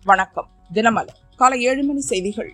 வணக்கம் தினமலர் காலை ஏழு மணி செய்திகள்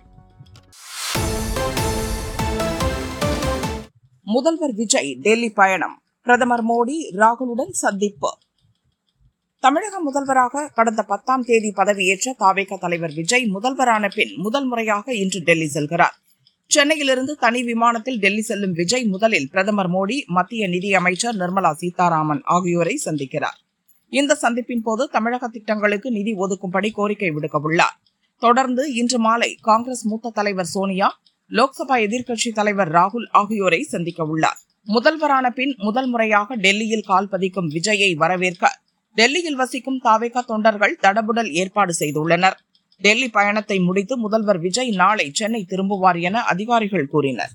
முதல்வர் விஜய் டெல்லி பயணம் பிரதமர் மோடி ராகுலுடன் சந்திப்பு தமிழக முதல்வராக கடந்த பத்தாம் தேதி பதவியேற்ற தாவேக தலைவர் விஜய் முதல்வரான பின் முதல் முறையாக இன்று டெல்லி செல்கிறார் சென்னையிலிருந்து தனி விமானத்தில் டெல்லி செல்லும் விஜய் முதலில் பிரதமர் மோடி மத்திய நிதியமைச்சர் நிர்மலா சீதாராமன் ஆகியோரை சந்திக்கிறார் இந்த சந்திப்பின் போது தமிழக திட்டங்களுக்கு நிதி ஒதுக்கும்படி கோரிக்கை விடுக்கவுள்ளார் தொடர்ந்து இன்று மாலை காங்கிரஸ் மூத்த தலைவர் சோனியா லோக்சபா எதிர்க்கட்சித் தலைவர் ராகுல் ஆகியோரை சந்திக்க உள்ளார் முதல்வரான பின் முதல் முறையாக டெல்லியில் கால் பதிக்கும் விஜயை வரவேற்க டெல்லியில் வசிக்கும் தாவேகா தொண்டர்கள் தடபுடல் ஏற்பாடு செய்துள்ளனர் டெல்லி பயணத்தை முடித்து முதல்வர் விஜய் நாளை சென்னை திரும்புவார் என அதிகாரிகள் கூறினர்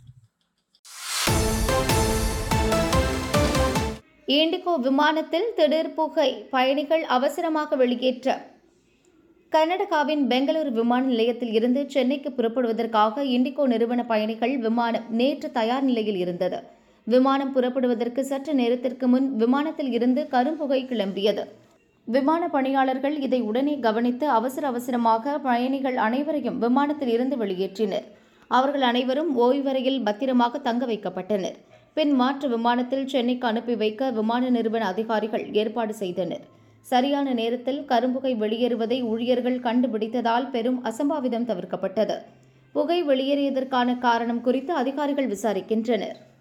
இண்டிகோ விமானத்தில் திடீர் புகை பயணிகள் அவசரமாக வெளியேற்ற கர்நாடகாவின் பெங்களூரு விமான நிலையத்தில் இருந்து சென்னைக்கு புறப்படுவதற்காக இண்டிகோ நிறுவன பயணிகள் விமானம் நேற்று தயார் நிலையில் இருந்தது விமானம் புறப்படுவதற்கு சற்று நேரத்திற்கு முன் விமானத்தில் இருந்து கரும்புகை கிளம்பியது விமான பணியாளர்கள் இதை உடனே கவனித்து அவசர அவசரமாக பயணிகள் அனைவரையும் விமானத்தில் இருந்து வெளியேற்றினர் அவர்கள் அனைவரும் ஓய்வறையில் பத்திரமாக தங்க வைக்கப்பட்டனர் பின் மாற்று விமானத்தில் சென்னைக்கு அனுப்பி வைக்க விமான நிறுவன அதிகாரிகள் ஏற்பாடு செய்தனர் சரியான நேரத்தில் கரும்புகை வெளியேறுவதை ஊழியர்கள் கண்டுபிடித்ததால் பெரும் அசம்பாவிதம் தவிர்க்கப்பட்டது புகை வெளியேறியதற்கான காரணம் குறித்து அதிகாரிகள் விசாரிக்கின்றனர்